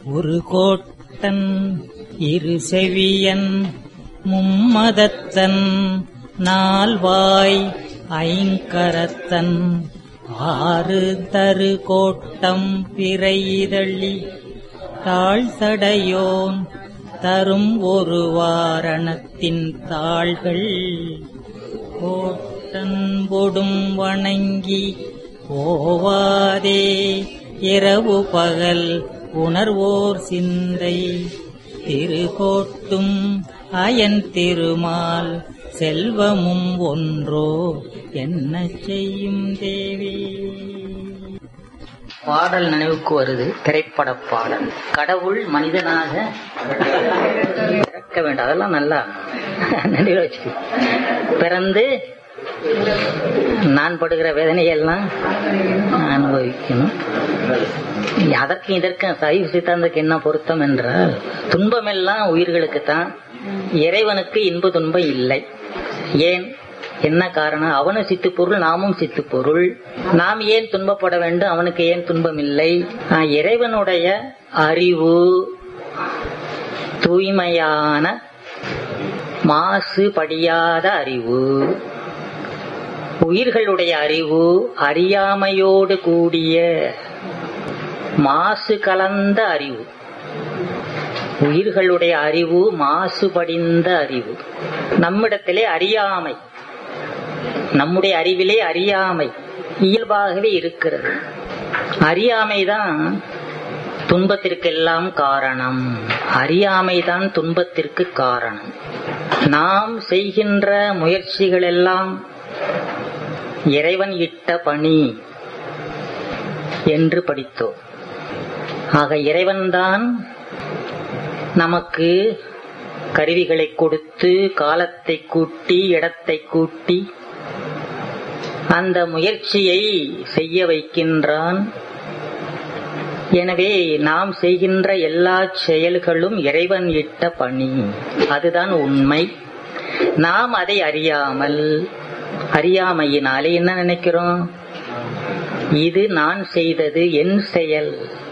ஒரு கோட்டன் இரு செவியன் மும்மதத்தன் நால்வாய் ஐங்கரத்தன் ஆறு தரு கோட்டம் பிறையிதழி தாழ்சடையோன் தரும் ஒரு வாரணத்தின் தாள்கள் கோட்டன் பொடும் வணங்கி ஓவாதே இரவு பகல் உணர்வோர் சிந்தை திருகோட்டும் அயன் திருமால் செல்வமும் ஒன்றோ என்ன செய்யும் தேவே பாடல் நினைவுக்கு வருது திரைப்பட பாடல் கடவுள் மனிதனாக பிறக்க வேண்டும் அதெல்லாம் நல்லா நினைவில் வச்சு பிறந்து நான் படுகிற வேதனையெல்லாம் அனுபவிக்கணும் அதற்கு இதற்கு சைவ சித்தாந்தத்துக்கு என்ன பொருத்தம் என்றால் துன்பமெல்லாம் உயிர்களுக்குத்தான் இறைவனுக்கு இன்ப துன்பம் இல்லை ஏன் என்ன காரணம் அவனும் சித்து பொருள் நாமும் சித்து பொருள் நாம் ஏன் துன்பப்பட வேண்டும் அவனுக்கு ஏன் துன்பம் இல்லை ஆஹ், இறைவனுடைய அறிவு தூய்மையான மாசு படியாத அறிவு உயிர்களுடைய அறிவு அறியாமையோடு கூடிய மாசு கலந்த அறிவு உயிர்களுடைய அறிவு மாசுபடிந்த அறிவு நம்மிடத்திலே அறியாமை நம்முடைய அறிவிலே அறியாமை இயல்பாகவே இருக்கிறது அறியாமைதான் துன்பத்திற்கெல்லாம் காரணம் அறியாமைதான் துன்பத்திற்கு காரணம் நாம் செய்கின்ற முயற்சிகள் எல்லாம் இறைவன் இட்ட பணி என்று படித்தோம் ஆக இறைவன்தான் நமக்கு கருவிகளை கொடுத்து காலத்தை கூட்டி இடத்தை கூட்டி அந்த முயற்சியை செய்ய வைக்கின்றான் எனவே நாம் செய்கின்ற எல்லா செயல்களும் இறைவன் இட்ட பணி அதுதான் உண்மை நாம் அதை அறியாமல் அறியாமையினாலே என்ன நினைக்கிறோம் இது நான் செய்தது என் செயல்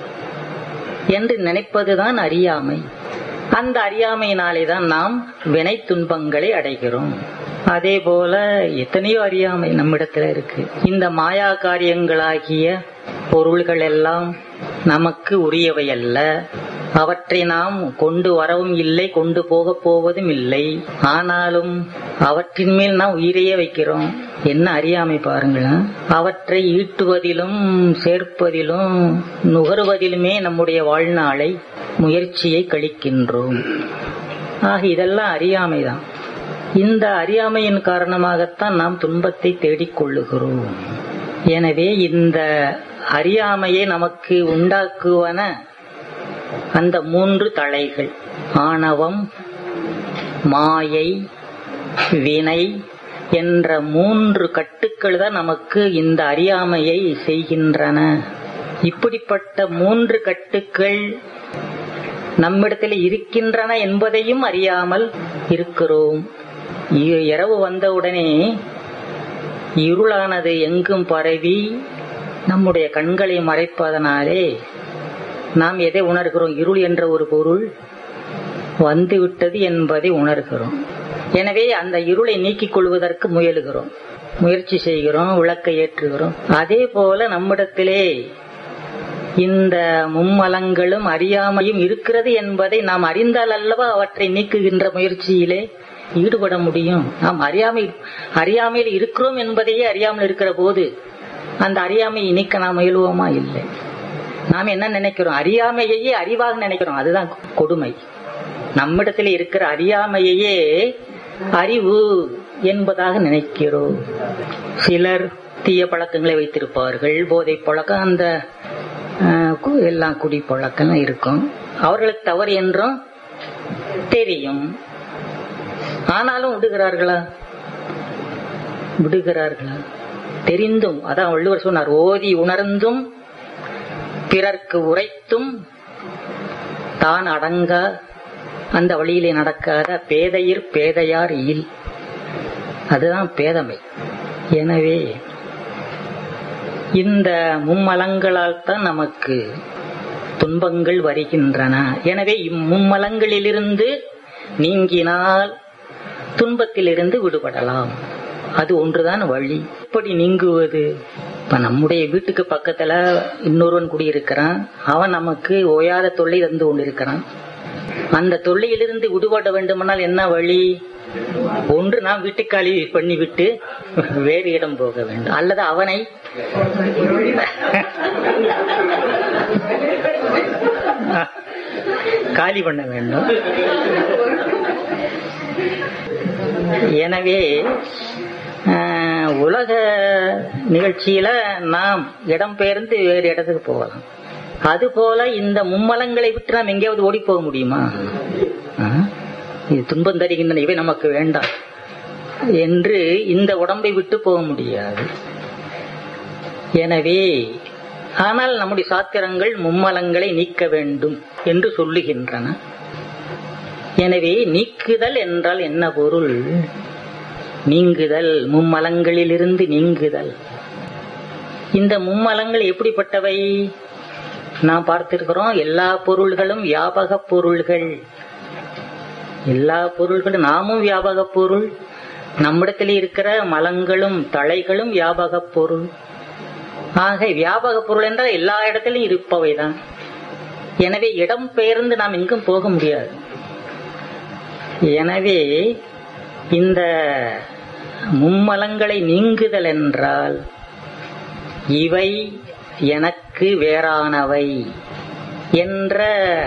என்று நினைப்பதுதான் அறியாமை அந்த அறியாமையினாலே தான் நாம் வினை துன்பங்களை அடைகிறோம் அதே போல எத்தனையோ அறியாமை நம்மிடத்துல இருக்கு இந்த மாயா காரியங்களாகிய பொருள்கள் எல்லாம் நமக்கு உரியவை அல்ல அவற்றை நாம் கொண்டு வரவும் இல்லை கொண்டு போக போவதும் இல்லை ஆனாலும் அவற்றின் மேல் நாம் உயிரையே வைக்கிறோம் என்ன அறியாமை பாருங்களேன் அவற்றை ஈட்டுவதிலும் சேர்ப்பதிலும் நுகர்வதிலுமே நம்முடைய வாழ்நாளை முயற்சியை கழிக்கின்றோம் ஆக இதெல்லாம் அறியாமைதான் இந்த அறியாமையின் காரணமாகத்தான் நாம் துன்பத்தை தேடிக் கொள்ளுகிறோம் எனவே இந்த அறியாமையை நமக்கு உண்டாக்குவன அந்த மூன்று தலைகள் ஆணவம் மாயை வினை என்ற மூன்று கட்டுக்கள் தான் நமக்கு இந்த அறியாமையை செய்கின்றன இப்படிப்பட்ட மூன்று கட்டுக்கள் நம்மிடத்தில் இருக்கின்றன என்பதையும் அறியாமல் இருக்கிறோம் இ- இரவு வந்தவுடனே இருளானது எங்கும் பரவி நம்முடைய கண்களை மறைப்பதனாலே நாம் எதை உணர்கிறோம் இருள் என்ற ஒரு பொருள் வந்துவிட்டது என்பதை உணர்கிறோம் எனவே அந்த இருளை நீக்கிக் கொள்வதற்கு முயலுகிறோம் முயற்சி செய்கிறோம் விளக்கை ஏற்றுகிறோம் அதே போல நம்மிடத்திலே இந்த மும்மலங்களும் அறியாமையும் இருக்கிறது என்பதை நாம் அறிந்தால் அல்லவா அவற்றை நீக்குகின்ற முயற்சியிலே ஈடுபட முடியும் நாம் அறியாமை அறியாமையில் இருக்கிறோம் என்பதையே அறியாமல் இருக்கிற போது அந்த அறியாமையை நீக்க நாம் முயலுவோமா இல்லை நாம் என்ன நினைக்கிறோம் அறியாமையையே அறிவாக நினைக்கிறோம் அதுதான் கொடுமை நம்மிடத்தில் இருக்கிற அறியாமையையே அறிவு என்பதாக நினைக்கிறோம் சிலர் தீய பழக்கங்களை வைத்திருப்பார்கள் போதை பழக்கம் அந்த அஹ், கு- எல்லாம் குடி பழக்கம் இருக்கும் அவர்களுக்கு தவறு என்றும் தெரியும் ஆனாலும் விடுகிறார்களா விடுகிறார்களா தெரிந்தும் அதான் வள்ளுவர் சொன்னார் ஓதி உணர்ந்தும் பிறர்க்கு உரைத்தும் தான் அடங்கா அந்த வழியிலே நடக்காத பேதையர் பேதையார் இல் அதுதான் பேதமை எனவே இந்த மும்மலங்களால் தான் நமக்கு துன்பங்கள் வருகின்றன எனவே இம்மும்மலங்களிலிருந்து நீங்கினால் துன்பத்திலிருந்து விடுபடலாம் அது ஒன்றுதான் வழி எப்படி நீங்குவது இப்ப நம்முடைய வீட்டுக்கு பக்கத்துல இன்னொருவன் குடியிருக்கிறான் அவன் நமக்கு ஓயாத தொல்லை தந்து கொண்டிருக்கிறான் அந்த தொல்லையிலிருந்து விடுபட வேண்டுமானால் என்ன வழி ஒன்று நாம் வீட்டுக்காலி பண்ணிவிட்டு வேறு இடம் போக வேண்டும் அல்லது அவனை காலி பண்ண வேண்டும் எனவே ஆஹ், உலக நிகழ்ச்சியில நாம் இடம் பெயர்ந்து வேறு இடத்துக்கு போகலாம் அதுபோல இந்த மும்மலங்களை விட்டு நாம் எங்கேயாவது ஓடி போக முடியுமா ஆஹ், இது துன்பம் தருகின்றன இவை நமக்கு வேண்டாம் என்று இந்த உடம்பை விட்டு போக முடியாது எனவே ஆனால் நம்முடைய சாத்திரங்கள் மும்மலங்களை நீக்க வேண்டும் என்று சொல்லுகின்றன எனவே நீக்குதல் என்றால் என்ன பொருள் நீங்குதல் மும்மலங்களிலிருந்து நீங்குதல் இந்த மும்மலங்கள் எப்படிப்பட்டவை நாம் பார்த்திருக்கிறோம் எல்லா பொருள்களும் வியாபக பொருள்கள் எல்லா பொருள்களும் நாமும் வியாபக பொருள் நம்மிடத்தில் இருக்கிற மலங்களும் தலைகளும் வியாபக பொருள் ஆக வியாபக பொருள் என்றால் எல்லா இடத்திலும் இருப்பவைதான் எனவே இடம் பெயர்ந்து நாம் எங்கும் போக முடியாது எனவே இந்த மும்மலங்களை நீங்குதல் என்றால் இவை எனக்கு வேறானவை என்ற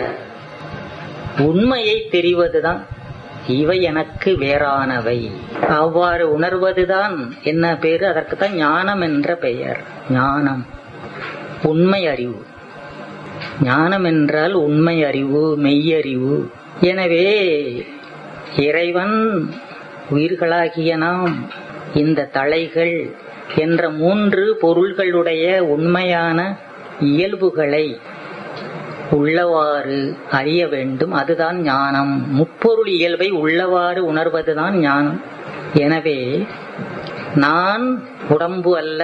உண்மையை தெரிவதுதான் இவை எனக்கு வேறானவை அவ்வாறு உணர்வதுதான் என்ன பேரு அதற்குத்தான் ஞானம் என்ற பெயர் ஞானம் உண்மை அறிவு ஞானம் என்றால் உண்மை அறிவு மெய்யறிவு எனவே இறைவன் உயிர்களாகிய நாம் இந்த தலைகள் என்ற மூன்று பொருள்களுடைய உண்மையான இயல்புகளை உள்ளவாறு அறிய வேண்டும் அதுதான் ஞானம் முப்பொருள் இயல்பை உள்ளவாறு உணர்வதுதான் ஞானம் எனவே நான் உடம்பு அல்ல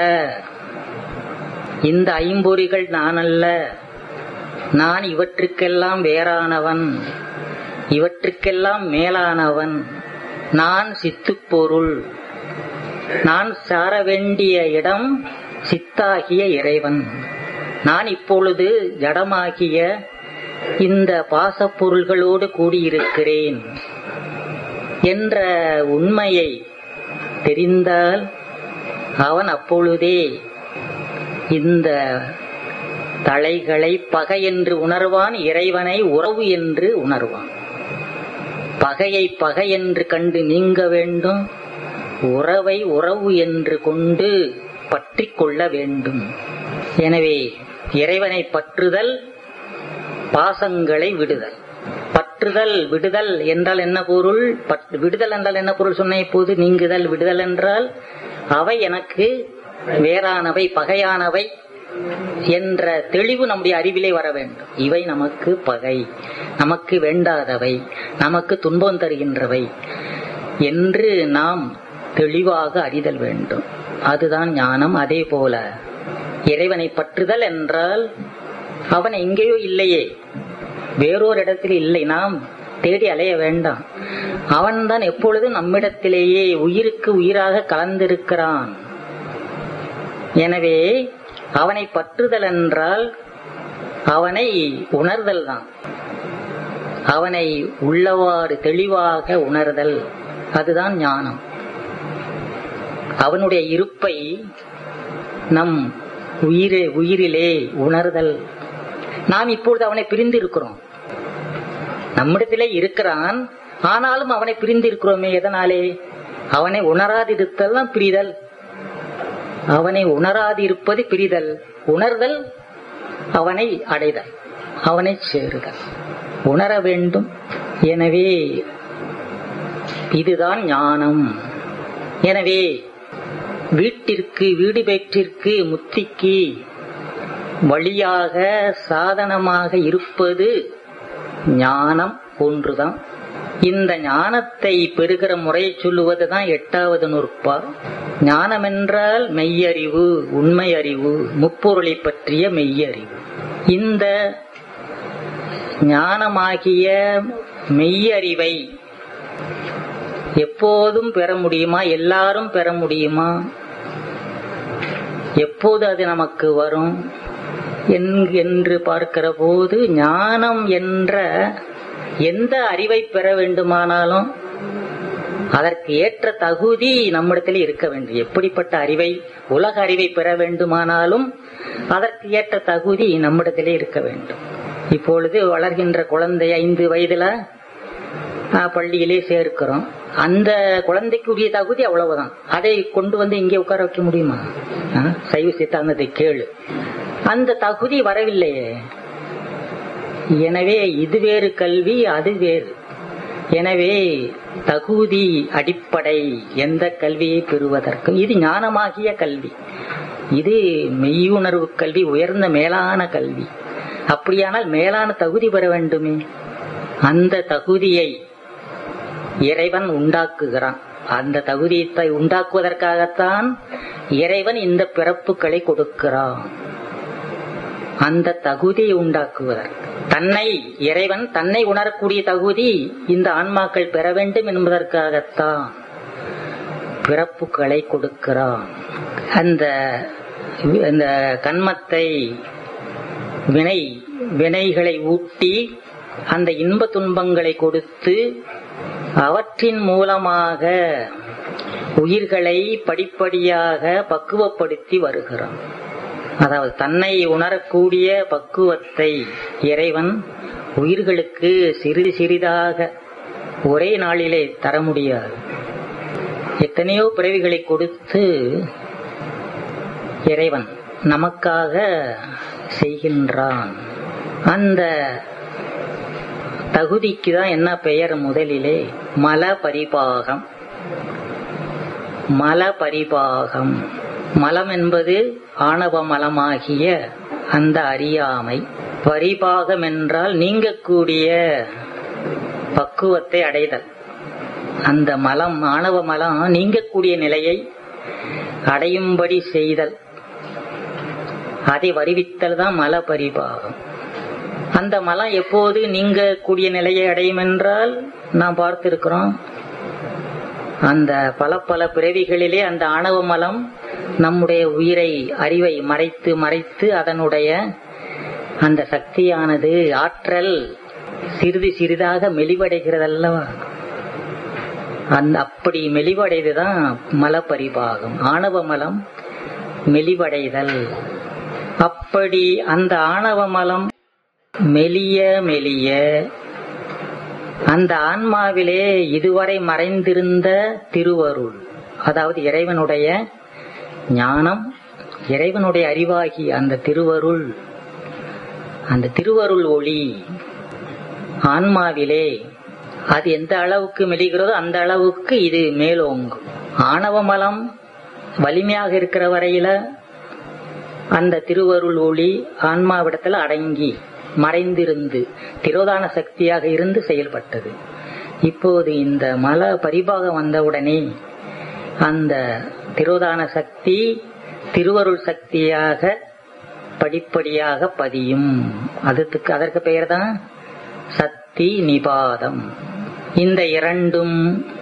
இந்த ஐம்பொறிகள் நான் அல்ல நான் இவற்றுக்கெல்லாம் வேறானவன் இவற்றுக்கெல்லாம் மேலானவன் நான் சித்துப்பொருள் நான் சார வேண்டிய இடம் சித்தாகிய இறைவன் நான் இப்பொழுது ஜடமாகிய இந்த பாசப்பொருள்களோடு கூடியிருக்கிறேன் என்ற உண்மையை தெரிந்தால் அவன் அப்பொழுதே இந்த தலைகளை பகை என்று உணர்வான் இறைவனை உறவு என்று உணர்வான் பகையை பகை என்று கண்டு நீங்க வேண்டும் உறவை உறவு என்று கொண்டு பற்றி கொள்ள வேண்டும் எனவே இறைவனை பற்றுதல் பாசங்களை விடுதல் பற்றுதல் விடுதல் என்றால் என்ன பொருள் பற்று- விடுதல் என்றால் என்ன பொருள் சொன்ன இப்போது நீங்குதல் விடுதல் என்றால் அவை எனக்கு வேறானவை பகையானவை என்ற தெளிவு நம்முடைய அறிவிலே வர வேண்டும் இவை நமக்கு பகை நமக்கு வேண்டாதவை நமக்கு துன்பம் தருகின்றவை என்று நாம் தெளிவாக அறிதல் வேண்டும் அதுதான் ஞானம் அதே போல இறைவனை பற்றுதல் என்றால் அவன் எங்கேயோ இல்லையே வேறொரு இடத்தில் இல்லை நாம் தேடி அலைய வேண்டாம் அவன்தான் எப்பொழுதும் நம்மிடத்திலேயே உயிருக்கு உயிராக கலந்திருக்கிறான் எனவே அவனை பற்றுதல் என்றால் அவனை உணர்தல் தான் அவனை உள்ளவாறு தெளிவாக உணர்தல் அதுதான் ஞானம் அவனுடைய இருப்பை நம் உயிரே உயிரிலே உணர்தல் நாம் இப்பொழுது அவனை பிரிந்து இருக்கிறோம் நம்மிடத்திலே இருக்கிறான் ஆனாலும் அவனை பிரிந்து இருக்கிறோமே எதனாலே அவனை உணராதிருத்தல் தான் பிரிதல் அவனை உணராதிருப்பது பிரிதல் உணர்தல் அவனை அடைதல் அவனை சேருதல் உணர வேண்டும் எனவே இதுதான் ஞானம் எனவே வீட்டிற்கு வீடு பெற்றிற்கு முத்திக்கு வழியாக சாதனமாக இருப்பது ஞானம் ஒன்றுதான் இந்த ஞானத்தை பெறுகிற முறையை சொல்லுவதுதான் எட்டாவது நூற்பா ஞானம் என்றால் மெய்யறிவு உண்மை அறிவு முப்பொருளை பற்றிய மெய்யறிவு இந்த ஞானமாகிய மெய்யறிவை எப்போதும் பெற முடியுமா எல்லாரும் பெற முடியுமா எப்போது அது நமக்கு வரும் என்- என்று பார்க்கிற போது ஞானம் என்ற எந்த அறிவை பெற வேண்டுமானாலும் அதற்கு ஏற்ற தகுதி நம்மிடத்தில் இருக்க வேண்டும் எப்படிப்பட்ட அறிவை உலக அறிவை பெற வேண்டுமானாலும் அதற்கு ஏற்ற தகுதி நம்மிடத்திலே இருக்க வேண்டும் இப்பொழுது வளர்கின்ற குழந்தை ஐந்து வயதுல ஆ, பள்ளியிலே சேர்க்கிறோம் அந்த குழந்தைக்குரிய தகுதி அவ்வளவுதான் அதை கொண்டு வந்து இங்கே உட்கார வைக்க முடியுமா ஆ, சைவ சித்தாந்தத்தை கேளு அந்த தகுதி வரவில்லையே எனவே இது வேறு கல்வி அது வேறு எனவே தகுதி அடிப்படை எந்த கல்வியை பெறுவதற்கும் இது ஞானமாகிய கல்வி இது மெய்யுணர்வு கல்வி உயர்ந்த மேலான கல்வி அப்படியானால் மேலான தகுதி பெற வேண்டுமே அந்த தகுதியை இறைவன் உண்டாக்குகிறான் அந்த தகுதியை உண்டாக்குவதற்காகத்தான் இறைவன் இந்த பிறப்புகளை கொடுக்கிறான் அந்த தகுதியை உண்டாக்குவதற்கு தன்னை இறைவன் தன்னை உணரக்கூடிய தகுதி இந்த ஆன்மாக்கள் பெற வேண்டும் என்பதற்காகத்தான் பிறப்புகளை கொடுக்கிறான் அந்த அந்த கண்மத்தை வினை வினைகளை ஊட்டி அந்த இன்ப துன்பங்களை கொடுத்து அவற்றின் மூலமாக உயிர்களை படிப்படியாக பக்குவப்படுத்தி வருகிறான் அதாவது தன்னை உணரக்கூடிய பக்குவத்தை இறைவன் உயிர்களுக்கு சிறிது சிறிதாக ஒரே நாளிலே தர முடியாது எத்தனையோ பிறவிகளை கொடுத்து இறைவன் நமக்காக செய்கின்றான் அந்த தகுதிக்கு தான் என்ன பெயர் முதலிலே மல பரிபாகம் மல பரிபாகம் மலம் என்பது ஆணவ மலமாகிய அந்த அறியாமை பரிபாகம் என்றால் நீங்கக்கூடிய பக்குவத்தை அடைதல் அந்த மலம் ஆணவ மலம் நீங்கக்கூடிய நிலையை அடையும்படி செய்தல் அதை வருவித்தல் தான் மல பரிபாகம் அந்த மலம் எப்போது நீங்கக்கூடிய நிலையை அடையும் என்றால் நாம் பார்த்திருக்கிறோம் அந்த பல பல பிறவிகளிலே அந்த ஆணவ மலம் நம்முடைய உயிரை அறிவை மறைத்து மறைத்து அதனுடைய அந்த சக்தியானது ஆற்றல் சிறிது சிறிதாக மெலிவடைகிறதல்லவா அந்த அப்படி மெலிவடைதுதான் மலப்பரிபாகம் ஆணவ மலம் மெலிவடைதல் அப்படி அந்த ஆணவ மலம் மெலிய மெலிய அந்த ஆன்மாவிலே இதுவரை மறைந்திருந்த திருவருள் அதாவது இறைவனுடைய ஞானம் இறைவனுடைய அறிவாகி அந்த திருவருள் அந்த திருவருள் ஒளி ஆன்மாவிலே அது எந்த அளவுக்கு மெலிகிறதோ அந்த அளவுக்கு இது மேலோங்கும் ஆணவ மலம் வலிமையாக இருக்கிற வரையில அந்த திருவருள் ஒளி ஆன்மாவிடத்துல அடங்கி மறைந்திருந்து திரோதான சக்தியாக இருந்து செயல்பட்டது இப்போது இந்த மல பரிபாகம் வந்தவுடனே அந்த திரோதான சக்தி திருவருள் சக்தியாக படிப்படியாக பதியும் அதுக்கு அதற்கு பெயர் தான் சக்தி நிபாதம் இந்த இரண்டும்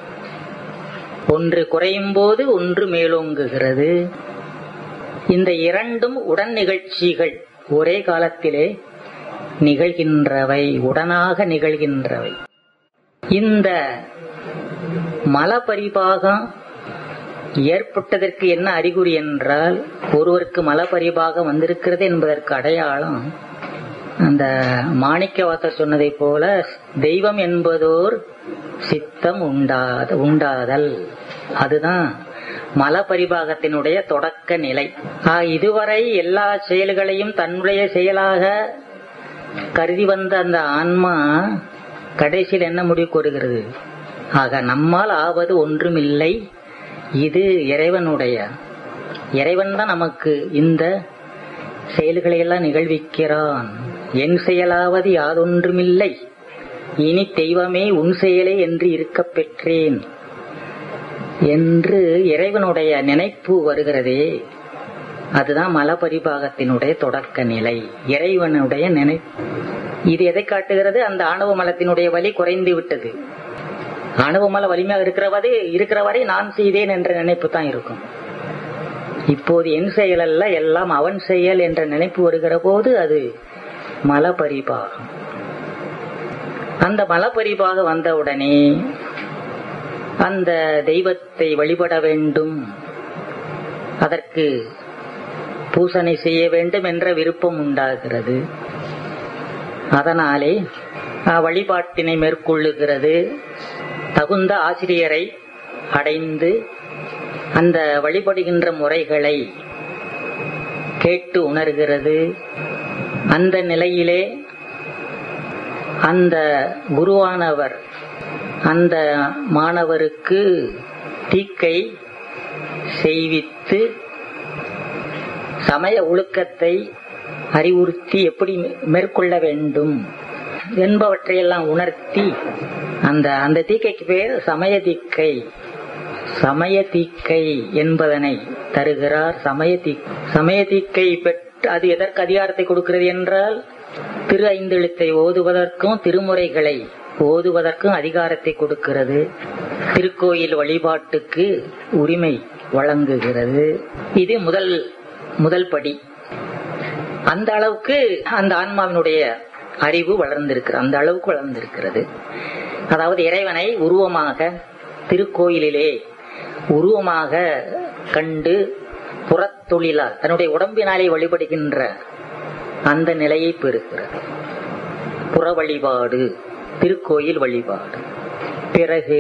ஒன்று குறையும் போது ஒன்று மேலோங்குகிறது இந்த இரண்டும் உடன் நிகழ்ச்சிகள் ஒரே காலத்திலே நிகழ்கின்றவை உடனாக நிகழ்கின்றவை இந்த மல பரிபாகம் ஏற்பட்டதற்கு என்ன அறிகுறி என்றால் ஒருவருக்கு மல பரிபாகம் வந்திருக்கிறது என்பதற்கு அடையாளம் அந்த மாணிக்கவாசர் சொன்னதை போல தெய்வம் என்பதோர் சித்தம் உண்டாத உண்டாதல் அதுதான் மல பரிபாகத்தினுடைய தொடக்க நிலை ஆக, இதுவரை எல்லா செயல்களையும் தன்னுடைய செயலாக கருதி வந்த அந்த ஆன்மா கடைசியில் என்ன முடிவு கூறுகிறது ஆக நம்மால் ஆவது ஒன்றுமில்லை இது இறைவனுடைய இறைவன் தான் நமக்கு இந்த செயல்களை எல்லாம் நிகழ்விக்கிறான் என் செயலாவது யாதொன்றுமில்லை இனி தெய்வமே உன் செயலே என்று இருக்கப் பெற்றேன் என்று இறைவனுடைய நினைப்பு வருகிறதே அதுதான் மலபரிபாகத்தினுடைய தொடக்க நிலை இறைவனுடைய நினைப்பு இது எதை காட்டுகிறது அந்த ஆணவ மலத்தினுடைய வலி குறைந்து விட்டது ஆணவ மல வலிமையாக இருக்கிறவது இருக்கிற வரை நான் செய்தேன் என்ற நினைப்பு தான் இருக்கும் இப்போது என் செயல் அல்ல எல்லாம் அவன் செயல் என்ற நினைப்பு வருகிற போது அது மலபரிபாகம் அந்த மலபரிபாக வந்தவுடனே அந்த தெய்வத்தை வழிபட வேண்டும் அதற்கு பூசனை செய்ய வேண்டும் என்ற விருப்பம் உண்டாகிறது அதனாலே அஹ், வழிபாட்டினை மேற்கொள்ளுகிறது தகுந்த ஆசிரியரை அடைந்து அந்த வழிபடுகின்ற முறைகளை கேட்டு உணர்கிறது அந்த நிலையிலே அந்த குருவானவர் அந்த மாணவருக்கு தீக்கை செய்வித்து சமய ஒழுக்கத்தை அறிவுறுத்தி எப்படி மேற்கொள்ள வேண்டும் என்பவற்றையெல்லாம் உணர்த்தி அந்த அந்த தீக்கைக்கு பேர் சமய தீக்கை சமய தீக்கை என்பதனை தருகிறார் சமய தீ சமய தீக்கை பெற்று அது எதற்கு அதிகாரத்தை கொடுக்கிறது என்றால் திரு ஐந்தெழுத்தை ஓதுவதற்கும் திருமுறைகளை ஓதுவதற்கும் அதிகாரத்தை கொடுக்கிறது திருக்கோயில் வழிபாட்டுக்கு உரிமை வழங்குகிறது இது முதல் முதல் படி அந்த அளவுக்கு அந்த ஆன்மாவினுடைய அறிவு வளர்ந்திருக்கிறது அந்த அளவுக்கு வளர்ந்திருக்கிறது அதாவது இறைவனை உருவமாக திருக்கோயிலிலே உருவமாக கண்டு புறத்தொழிலால் தன்னுடைய உடம்பினாலே வழிபடுகின்ற அந்த நிலையை பெறுகிறது புற வழிபாடு திருக்கோயில் வழிபாடு பிறகு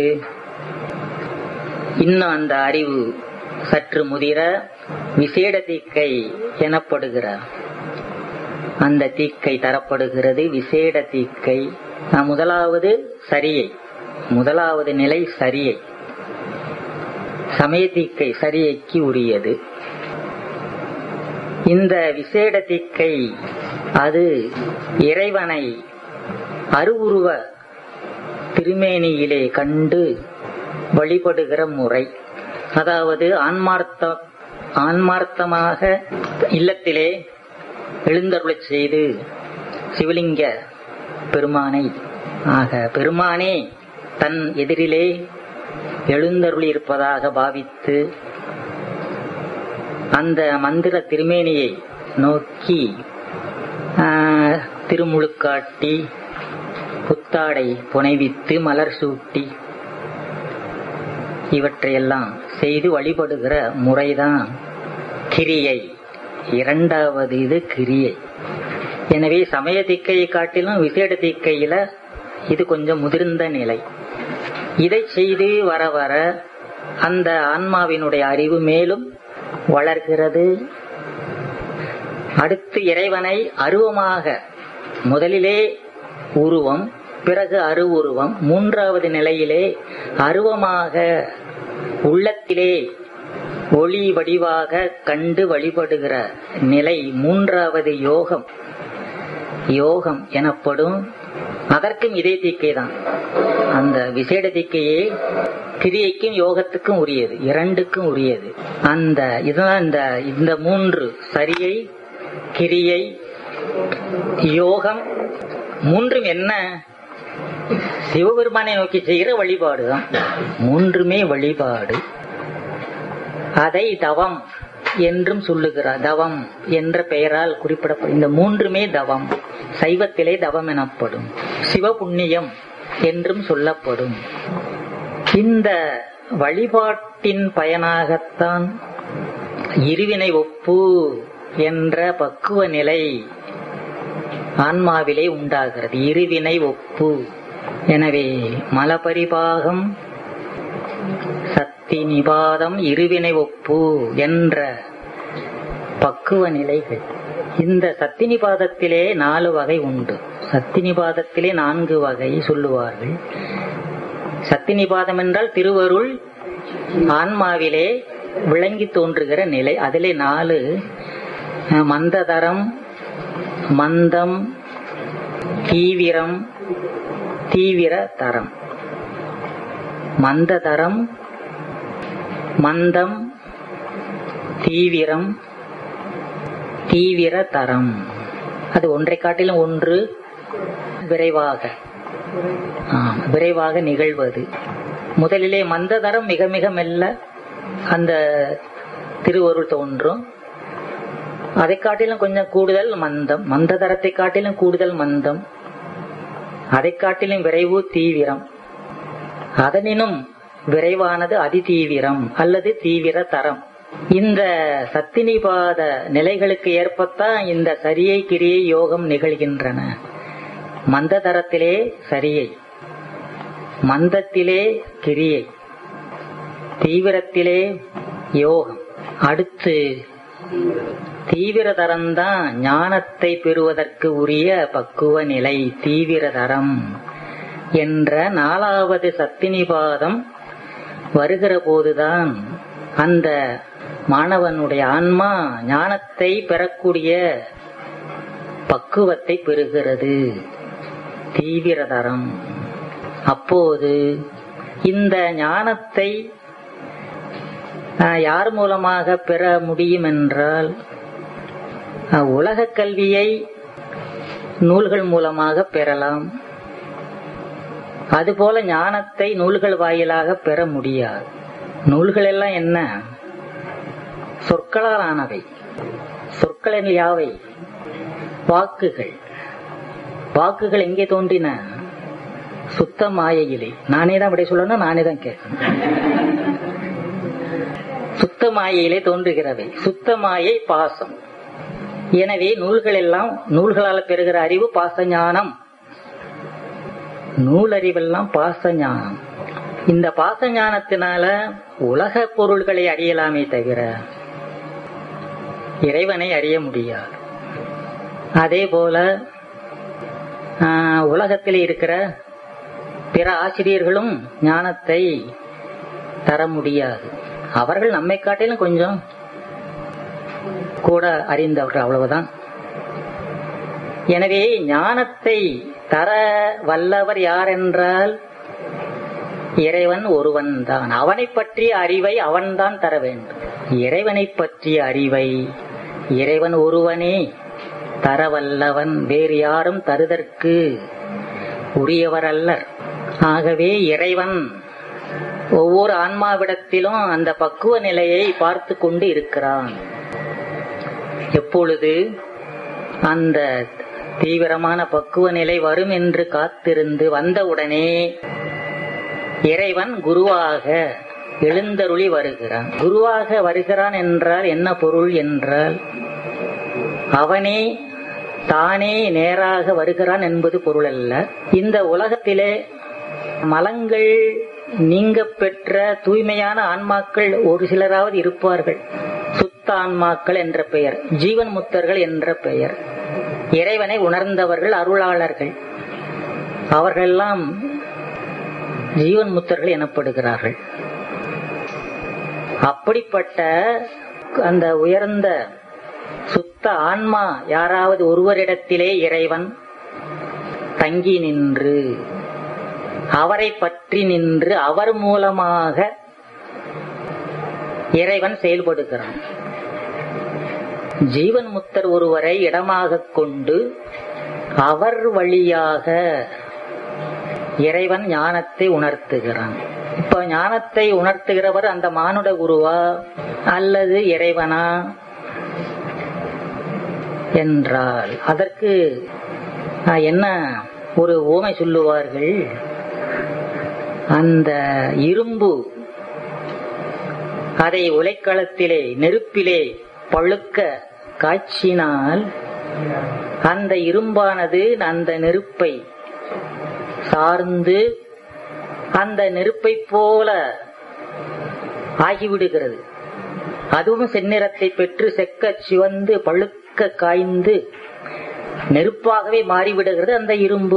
இன்னும் அந்த அறிவு சற்று முதிர விசேட தீக்கை எனப்படுகிற அந்த தீக்கை தரப்படுகிறது விசேட தீக்கை அஹ், முதலாவது சரியை முதலாவது நிலை சரியை சமய தீக்கை சரியைக்கு உரியது இந்த விசேட தீக்கை அது இறைவனை அருவுருவ திருமேனியிலே கண்டு வழிபடுகிற முறை அதாவது ஆன்மார்த்த ஆன்மார்த்தமாக இல்லத்திலே எழுந்தருளச் செய்து சிவலிங்க பெருமானை ஆக பெருமானே தன் எதிரிலே எழுந்தருளி இருப்பதாக பாவித்து அந்த மந்திர திருமேனியை நோக்கி ஆஹ், திருமுழுக்காட்டி புத்தாடை புனைவித்து மலர் சூட்டி இவற்றையெல்லாம் செய்து வழிபடுகிற முறைதான் கிரியை இரண்டாவது இது கிரியை எனவே சமய தீக்கையை காட்டிலும் விசேட தீக்கையில இது கொஞ்சம் முதிர்ந்த நிலை இதை செய்து வர வர அந்த ஆன்மாவினுடைய அறிவு மேலும் வளர்கிறது அடுத்து இறைவனை அருவமாக முதலிலே உருவம் பிறகு அருவுருவம் மூன்றாவது நிலையிலே அருவமாக உள்ளத்திலே ஒளி வடிவாக கண்டு வழிபடுகிற நிலை மூன்றாவது யோகம் யோகம் எனப்படும் அதற்கும் இதே தீக்கை தான் அந்த விசேட தீக்கையே கிரியைக்கும் யோகத்துக்கும் உரியது இரண்டுக்கும் உரியது அந்த இதுதான் இந்த இந்த மூன்று சரியை கிரியை யோகம் மூன்றும் என்ன சிவபெருமானை நோக்கி செய்கிற வழிபாடு தான் மூன்றுமே வழிபாடு அதை தவம் என்றும் சொல்லுகிறார் தவம் என்ற பெயரால் குறிப்பிடப்படும் இந்த மூன்றுமே தவம் சைவத்திலே தவம் எனப்படும் சிவபுண்ணியம் என்றும் சொல்லப்படும் இந்த வழிபாட்டின் பயனாகத்தான் இருவினை ஒப்பு என்ற பக்குவ நிலை ஆன்மாவிலே உண்டாகிறது இருவினை ஒப்பு எனவே மலபரிபாகம் சக்தி நிபாதம் இருவினை ஒப்பு என்ற பக்குவ நிலைகள் இந்த சக்தி நிபாதத்திலே நாலு வகை உண்டு சக்தி நிபாதத்திலே நான்கு வகை சொல்லுவார்கள் சக்தி நிபாதம் என்றால் திருவருள் ஆன்மாவிலே விளங்கி தோன்றுகிற நிலை அதிலே நாலு அஹ், மந்ததரம் மந்தம் தீவிரம் தீவிர தரம் மந்ததரம் மந்தம் தீவிரம் தீவிர தரம் அது ஒன்றை காட்டிலும் ஒன்று விரைவாக ஆம், விரைவாக நிகழ்வது முதலிலே மந்ததரம் மிக மிக மெல்ல அந்த திருவருள் தோன்றும் அதை காட்டிலும் கொஞ்சம் கூடுதல் மந்தம் மந்த தரத்தை காட்டிலும் கூடுதல் மந்தம் அதை காட்டிலும் விரைவு தீவிரம் அதனினும் விரைவானது அதிதீவிரம் அல்லது தீவிர தரம் இந்த சத்தினிபாத நிலைகளுக்கு ஏற்பத்தான் இந்த சரியை கிரியை யோகம் நிகழ்கின்றன மந்த தரத்திலே சரியை மந்தத்திலே கிரியை தீவிரத்திலே யோகம் அடுத்து தீவிர தரம்தான் ஞானத்தை பெறுவதற்கு உரிய பக்குவ நிலை தீவிர தரம் என்ற நாலாவது சத்தினிபாதம் வருகிற போதுதான் அந்த மாணவனுடைய ஆன்மா ஞானத்தை பெறக்கூடிய பக்குவத்தை பெறுகிறது தீவிரதரம் அப்போது இந்த ஞானத்தை ஆஹ், யார் மூலமாக பெற முடியும் என்றால் ஆஹ், உலகக் கல்வியை நூல்கள் மூலமாக பெறலாம் அதுபோல ஞானத்தை நூல்கள் வாயிலாக பெற முடியாது நூல்கள் எல்லாம் என்ன சொற்களால் ஆனவை சொற்கள் யாவை வாக்குகள் வாக்குகள் எங்கே தோன்றின சுத்த மாயையிலே நானே தான் விடை சொல்லணும் நானே தான் கேட்கணும் சுத்த மாயையிலே தோன்றுகிறவை சுத்த மாயை பாசம் எனவே நூல்கள் எல்லாம் நூல்களால் பெறுகிற அறிவு பாசஞானம் நூலறிவெல்லாம் பாசஞானம் இந்த பாசஞானத்தினால உலக பொருள்களை அறியலாமே தவிர இறைவனை அறிய முடியாது அதே போல ஆஹ், உலகத்தில் இருக்கிற பிற ஆசிரியர்களும் ஞானத்தை தர முடியாது அவர்கள் நம்மை காட்டிலும் கொஞ்சம் கூட அறிந்தவர்கள் அவ்வளவுதான் எனவே ஞானத்தை தர வல்லவர் யார் என்றால் இறைவன் ஒருவன் தான் அவனை பற்றிய அறிவை அவன்தான் தர வேண்டும் இறைவனை பற்றிய அறிவை இறைவன் ஒருவனே தரவல்லவன் வேறு யாரும் தருதற்கு உரியவர் அல்லர் ஆகவே இறைவன் ஒவ்வொரு ஆன்மாவிடத்திலும் அந்த பக்குவ நிலையை பார்த்து கொண்டு இருக்கிறான் எப்பொழுது அந்த தீவிரமான பக்குவ நிலை வரும் என்று காத்திருந்து வந்தவுடனே இறைவன் குருவாக எழுந்தருளி வருகிறான் குருவாக வருகிறான் என்றால் என்ன பொருள் என்றால் அவனே தானே நேராக வருகிறான் என்பது பொருள் அல்ல இந்த உலகத்திலே மலங்கள் நீங்க பெற்ற தூய்மையான ஆன்மாக்கள் ஒரு சிலராவது இருப்பார்கள் சுத்த ஆன்மாக்கள் என்ற பெயர் ஜீவன் முத்தர்கள் என்ற பெயர் இறைவனை உணர்ந்தவர்கள் அருளாளர்கள் அவர்களெல்லாம் ஜீவன் முத்தர்கள் எனப்படுகிறார்கள் அப்படிப்பட்ட அந்த உயர்ந்த சுத்த ஆன்மா யாராவது ஒருவரிடத்திலே இறைவன் தங்கி நின்று அவரை பற்றி நின்று அவர் மூலமாக இறைவன் செயல்படுகிறான் ஜீவன் முத்தர் ஒருவரை இடமாக கொண்டு அவர் வழியாக இறைவன் ஞானத்தை உணர்த்துகிறான் இப்ப ஞானத்தை உணர்த்துகிறவர் அந்த மானுட குருவா அல்லது இறைவனா என்றால் அதற்கு ஆஹ், என்ன ஒரு ஓமை சொல்லுவார்கள் அந்த இரும்பு அதை உலைக்களத்திலே நெருப்பிலே பழுக்க காய்ச்சினால் அந்த இரும்பானது அந்த நெருப்பை சார்ந்து அந்த நெருப்பை போல ஆகிவிடுகிறது அதுவும் செந்நிறத்தை பெற்று செக்க சிவந்து பழுக்க காய்ந்து நெருப்பாகவே மாறிவிடுகிறது அந்த இரும்பு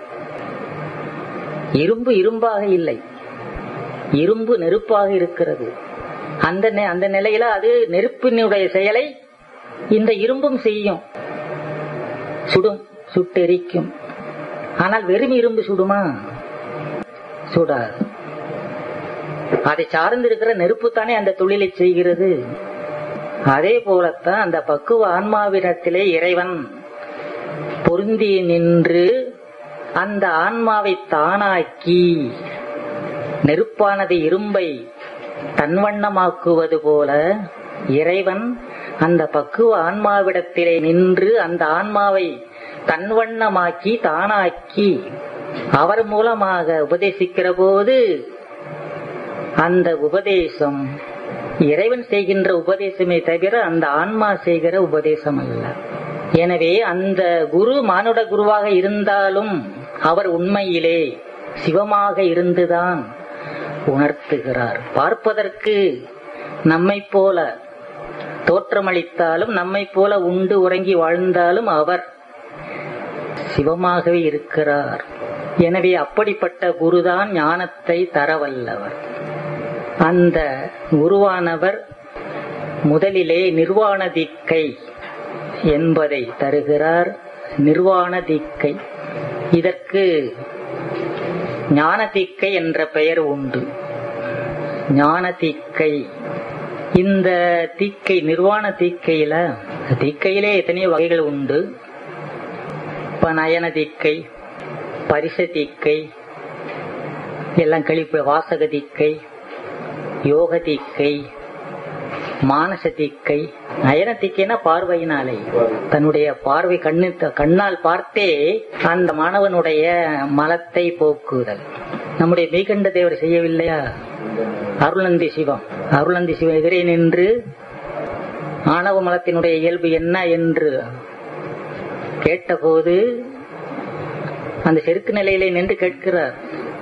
இரும்பு இரும்பாக இல்லை இரும்பு நெருப்பாக இருக்கிறது அந்த நெ- அந்த நிலையில அது நெருப்பினுடைய செயலை இந்த இரும்பும் செய்யும் சுடும் சுட்டெரிக்கும் ஆனால் வெறும் இரும்பு சுடுமா சுடாது அதை சார்ந்து இருக்கிற நெருப்பு தானே அந்த தொழிலை செய்கிறது அதே போலத்தான் அந்த பக்குவ ஆன்மாவிடத்திலே இறைவன் பொருந்தி நின்று அந்த ஆன்மாவை தானாக்கி நெருப்பானது இரும்பை தன்வண்ணமாக்குவது போல இறைவன் அந்த பக்குவ ஆன்மாவிடத்திலே நின்று அந்த ஆன்மாவை தன்வண்ணமாக்கி தானாக்கி அவர் மூலமாக உபதேசிக்கிற போது அந்த உபதேசம் இறைவன் செய்கின்ற உபதேசமே தவிர அந்த ஆன்மா செய்கிற உபதேசம் அல்ல எனவே அந்த குரு மானுட குருவாக இருந்தாலும் அவர் உண்மையிலே சிவமாக இருந்துதான் உணர்த்துகிறார் பார்ப்பதற்கு நம்மை போல தோற்றமளித்தாலும் நம்மை போல உண்டு உறங்கி வாழ்ந்தாலும் அவர் சிவமாகவே இருக்கிறார் எனவே அப்படிப்பட்ட குருதான் ஞானத்தை தரவல்லவர் அந்த குருவானவர் முதலிலே நிர்வாண திக்கை என்பதை தருகிறார் நிர்வாண திக்கை இதற்கு ஞான திக்கை என்ற பெயர் உண்டு ஞான திக்கை இந்த தீக்கை நிர்வாண தீக்கையில தீக்கையிலே எத்தனையோ வகைகள் உண்டு இப்ப நயன தீக்கை பரிச தீக்கை எல்லாம் கழிப்பு வாசக தீக்கை யோக தீக்கை மானச தீக்கை நயன தீக்கைனா பார்வையினாலே தன்னுடைய பார்வை கண்ணு கண்ணால் பார்த்தே அந்த மாணவனுடைய மலத்தை போக்குதல் நம்முடைய மெய்கண்ட தேவர் செய்யவில்லையா அருளந்தி சிவம் அருளந்தி சிவம் எதிரே நின்று ஆணவ மலத்தினுடைய இயல்பு என்ன என்று கேட்டபோது அந்த செருக்கு நிலையிலே நின்று கேட்கிறார்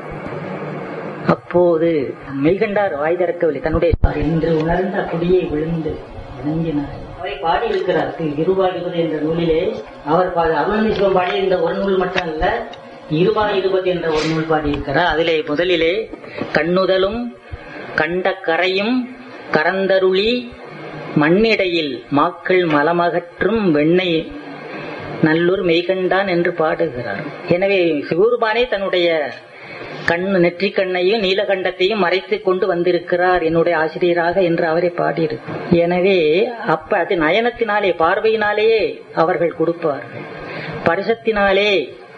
அப்போது மெய்கண்டார் வாய் திறக்கவில்லை தன்னுடைய என்று உணர்ந்து அப்படியே விழுந்து வணங்கினார் அவரை பாடியிருக்கிறார் திரு இருபாடுவது என்ற நூலிலே அவர் அருளந்தி சிவம் பாடிய இந்த ஒரு நூல் மட்டும் அல்ல இருபா இருபது என்ற ஒரு நூல் பாடியிருக்கிறார் அதிலே முதலிலே கண்ணுதலும் கண்ட கரையும் கரந்தருளி மண்ணிடையில் மாக்கள் மலமகற்றும் வெண்ணெய் நல்லூர் மெய்கண்டான் என்று பாடுகிறார் எனவே சிவருமானே தன்னுடைய கண் நெற்றிக் கண்ணையும் நீலகண்டத்தையும் மறைத்துக் கொண்டு வந்திருக்கிறார் என்னுடைய ஆசிரியராக என்று அவரை பாடியிருக்கு எனவே அப்ப அது நயனத்தினாலே பார்வையினாலேயே அவர்கள் கொடுப்பார்கள் பரிசத்தினாலே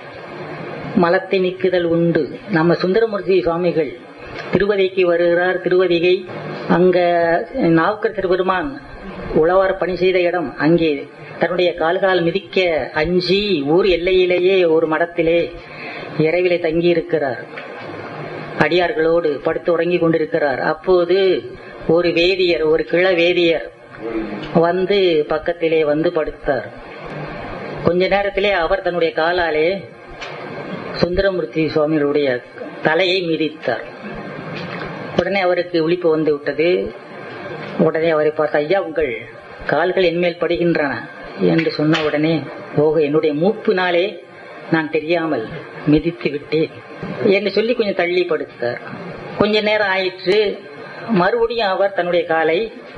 மலத்தை நீக்குதல் உண்டு நம்ம சுந்தரமூர்த்தி சுவாமிகள் திருவதிக்கு வருகிறார் திருவதிகை அங்க நாவுக்கர் திருபெருமான் உழவார் பணி செய்த இடம் அங்கே தன்னுடைய கால்கால் மிதிக்க அஞ்சி ஊர் எல்லையிலேயே ஒரு மடத்திலே இரவிலே தங்கி இருக்கிறார் அடியார்களோடு படுத்து உறங்கி கொண்டிருக்கிறார் அப்போது ஒரு வேதியர் ஒரு கிழ வேதியர் வந்து பக்கத்திலே வந்து படுத்தார் கொஞ்ச நேரத்திலே அவர் தன்னுடைய காலாலே சுந்தரமூர்த்தி சுவாமிகளுடைய தலையை மிதித்தார் உடனே அவருக்கு விழிப்பு வந்து விட்டது உடனே அவரை பார்த்து ஐயா உங்கள் கால்கள் என்மேல் படுகின்றன என்று சொன்ன உடனே ஓக என்னுடைய மூப்பினாலே நான் தெரியாமல் மிதித்து விட்டேன் என்று சொல்லி கொஞ்சம் தள்ளி படுத்தார் கொஞ்ச நேரம் ஆயிற்று மறுபடியும் அவர் தன்னுடைய காலை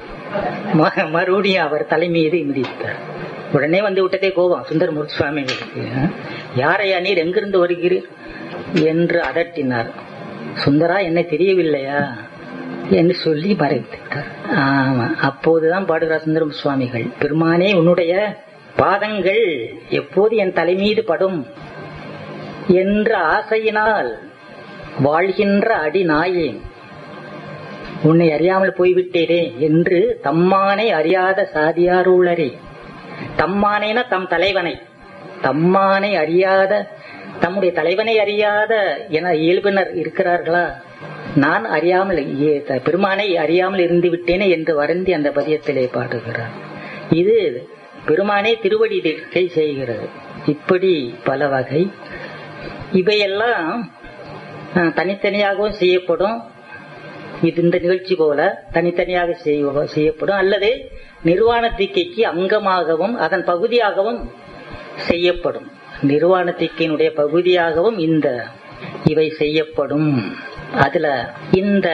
மறுபடியும் அவர் தலை மீது மிதித்தார் உடனே வந்து விட்டதே கோபம் சுந்தரமூர்த்தி சுவாமிகளுக்கு யாரையா நீர் எங்கிருந்து வருகிறீர் என்று அதட்டினார் சுந்தரா என்ன தெரியவில்லையா என்று சொல்லி மறைத்துட்டார் ஆமா அப்போதுதான் பாடுகிறார் சுந்தரம் சுவாமிகள் பெருமானே உன்னுடைய பாதங்கள் எப்போது என் தலை மீது படும் என்ற ஆசையினால் வாழ்கின்ற அடி நாயேன் உன்னை அறியாமல் போய்விட்டேனே என்று தம்மானை அறியாத சாதியார் உள்ளரே தம்மானேன தம் தலைவனை தம்மானை அறியாத தம்முடைய தலைவனை அறியாத என இயல்பினர் இருக்கிறார்களா நான் அறியாமல் பெருமானை அறியாமல் இருந்து விட்டேனே என்று வருந்தி அந்த பதியத்திலே பாடுகிறார் இது பெருமானே திருவடி தீட்சை செய்கிறது இப்படி பல வகை இவையெல்லாம் தனித்தனியாகவும் செய்யப்படும் இது இந்த நிகழ்ச்சி போல தனித்தனியாக செய்யப்படும் அல்லது நிர்வாண தீக்கைக்கு அங்கமாகவும் அதன் பகுதியாகவும் செய்யப்படும் நிர்வாண தீக்கையினுடைய பகுதியாகவும் இந்த இவை செய்யப்படும் அதுல இந்த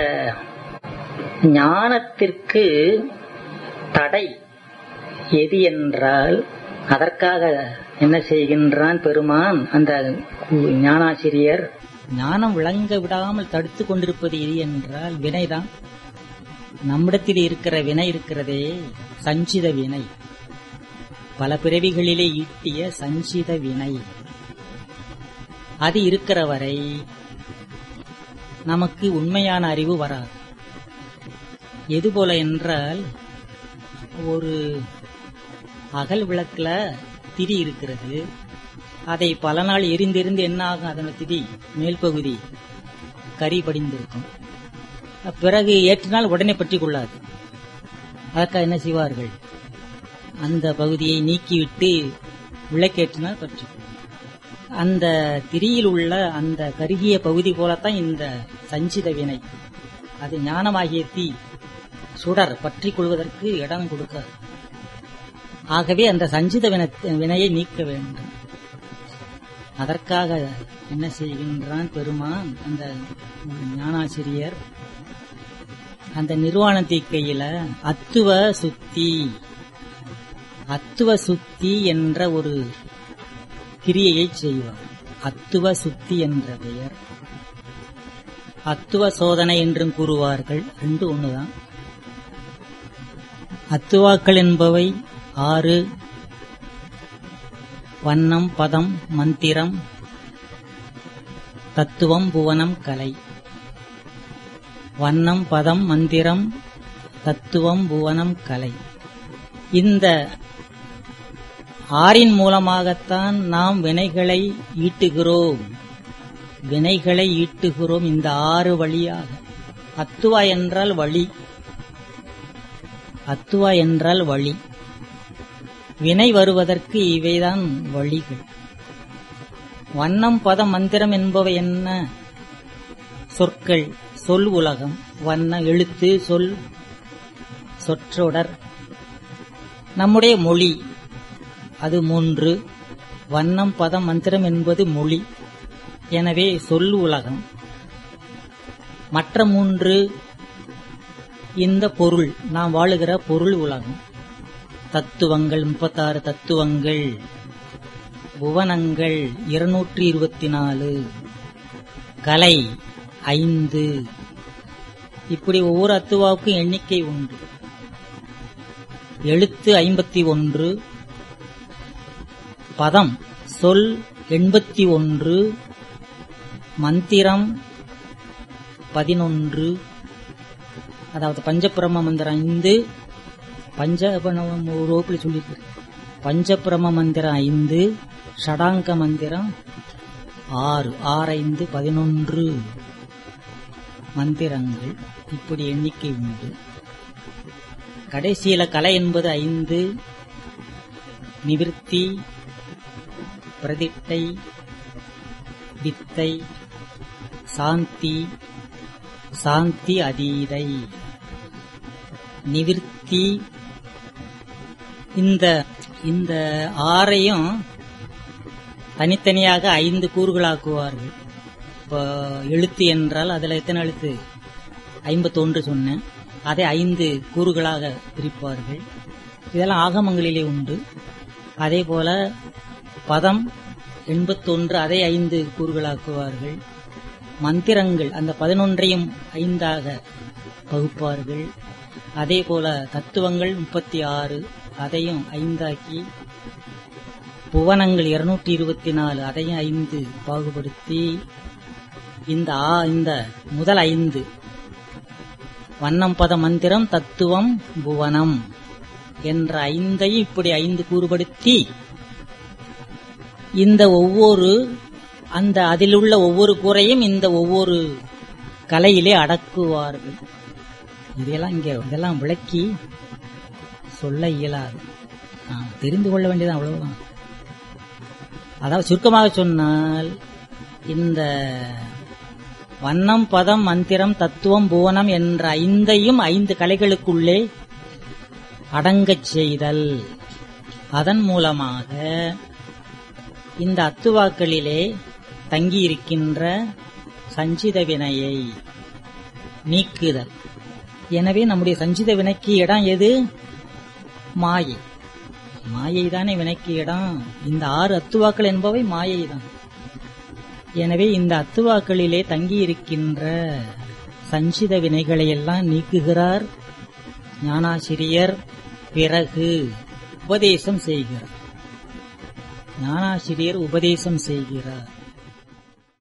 ஞானத்திற்கு தடை எது என்றால் அதற்காக என்ன செய்கின்றான் பெருமான் அந்த ஞானாசிரியர் ஞானம் விளங்க விடாமல் தடுத்து கொண்டிருப்பது எது என்றால் வினைதான் நம்மிடத்தில் இருக்கிற வினை இருக்கிறதே சஞ்சித வினை பல பிறவிகளிலே ஈட்டிய சஞ்சித வினை அது இருக்கிற வரை நமக்கு உண்மையான அறிவு வராது எது போல என்றால் ஒரு அகல் விளக்குல திரி இருக்கிறது அதை பல நாள் எரிந்திருந்து என்ன ஆகும் அதன திரி மேல் பகுதி கரி படிந்திருக்கும் பிறகு ஏற்றினால் உடனே பற்றி கொள்ளாது அதற்காக என்ன செய்வார்கள் அந்த பகுதியை நீக்கிவிட்டு விளக்கேற்றினால் பற்றி அந்த திரியில் உள்ள அந்த கருகிய பகுதி போலத்தான் இந்த சஞ்சித வினை அது ஞானமாகிய தீ சுடர் பற்றி கொள்வதற்கு இடம் கொடுக்காது ஆகவே அந்த சஞ்சித வின- வினையை நீக்க வேண்டும் அதற்காக என்ன செய்கின்றான் பெருமான் அந்த ஞானாசிரியர் அந்த நிர்வாண தீக்கையில அத்துவ சுத்தி அத்துவ சுத்தி என்ற ஒரு கிரியையை செய்வார் அத்துவ சுத்தி என்ற பெயர் அத்துவ சோதனை என்றும் கூறுவார்கள் ரெண்டு ஒண்ணுதான் அத்துவாக்கள் என்பவை ஆறு வண்ணம் பதம் மந்திரம் தத்துவம் புவனம் கலை வண்ணம் பதம் மந்திரம் தத்துவம் புவனம் கலை இந்த ஆறின் மூலமாகத்தான் நாம் வினைகளை ஈட்டுகிறோம் வினைகளை ஈட்டுகிறோம் இந்த ஆறு வழியாக அத்துவா என்றால் வழி அத்துவா என்றால் வழி வினை வருவதற்கு இவைதான் வழிகள் வண்ணம் பதம் மந்திரம் என்பவை என்ன சொற்கள் சொல் உலகம் வண்ண எழுத்து சொல் சொற்றொடர் நம்முடைய மொழி அது மூன்று வண்ணம் பதம் மந்திரம் என்பது மொழி எனவே சொல் உலகம் மற்ற மூன்று இந்த பொருள் நாம் வாழுகிற பொருள் உலகம் தத்துவங்கள் முப்பத்தாறு தத்துவங்கள் புவனங்கள் இருநூற்றி இருபத்தி நாலு கலை ஐந்து இப்படி ஒவ்வொரு அத்துவாவுக்கும் எண்ணிக்கை உண்டு எழுத்து ஐம்பத்தி ஒன்று பதம் சொல் எண்பத்தி ஒன்று மந்திரம் பதினொன்று அதாவது பஞ்சபிரம மந்திரம் ஐந்து பஞ்சபணம் ஒரு வகுப்பில் சொல்லியிருக்கு பஞ்சபிரம மந்திரம் ஐந்து ஷடாங்க மந்திரம் ஆறு ஆறைந்து பதினொன்று மந்திரங்கள் இப்படி எண்ணிக்கை உண்டு கடைசியில கலை என்பது ஐந்து நிவிருத்தி பிரதிட்டை வித்தை சாந்தி சாந்தி அதீதை நிவிருத்தி இந்த இந்த ஆறையும் தனித்தனியாக ஐந்து கூறுகளாக்குவார்கள் இப்போ எழுத்து என்றால் அதில் எத்தனை எழுத்து ஐம்பத்தொன்று சொன்னேன் அதை ஐந்து கூறுகளாக பிரிப்பார்கள் இதெல்லாம் ஆகமங்களிலே உண்டு அதே போல பதம் எண்பத்தொன்று அதை ஐந்து கூறுகளாக்குவார்கள் மந்திரங்கள் அந்த பதினொன்றையும் ஐந்தாக பகுப்பார்கள் அதே போல தத்துவங்கள் முப்பத்தி ஆறு அதையும் ஐந்தாக்கி புவனங்கள் இருநூற்றி இருபத்தி நாலு அதையும் ஐந்து பாகுபடுத்தி இந்த ஆ இந்த முதல் ஐந்து வண்ணம் பத மந்திரம் தத்துவம் புவனம் என்ற ஐந்தையும் இப்படி ஐந்து கூறுபடுத்தி இந்த ஒவ்வொரு அந்த அதிலுள்ள ஒவ்வொரு கூரையும் இந்த ஒவ்வொரு கலையிலே அடக்குவார்கள் இதெல்லாம் இங்க இதெல்லாம் விளக்கி சொல்ல இயலாது நாம் தெரிந்து கொள்ள வேண்டியது அவ்வளவுதான் அதாவது சுருக்கமாக சொன்னால் இந்த வண்ணம் பதம் மந்திரம் தத்துவம் புவனம் என்ற ஐந்தையும் ஐந்து கலைகளுக்குள்ளே அடங்கச் செய்தல் அதன் மூலமாக இந்த அத்துவாக்களிலே தங்கியிருக்கின்ற சஞ்சித வினையை நீக்குதல் எனவே நம்முடைய சஞ்சித வினைக்கு இடம் எது மாயை மாயை தானே வினைக்கு இடம் இந்த ஆறு அத்துவாக்கள் என்பவை மாயை தான் எனவே இந்த அத்துவாக்களிலே தங்கியிருக்கின்ற சஞ்சித வினைகளை எல்லாம் நீக்குகிறார் ஞானாசிரியர் பிறகு உபதேசம் செய்கிறார் ஞானாசிரியர் உபதேசம் செய்கிறார்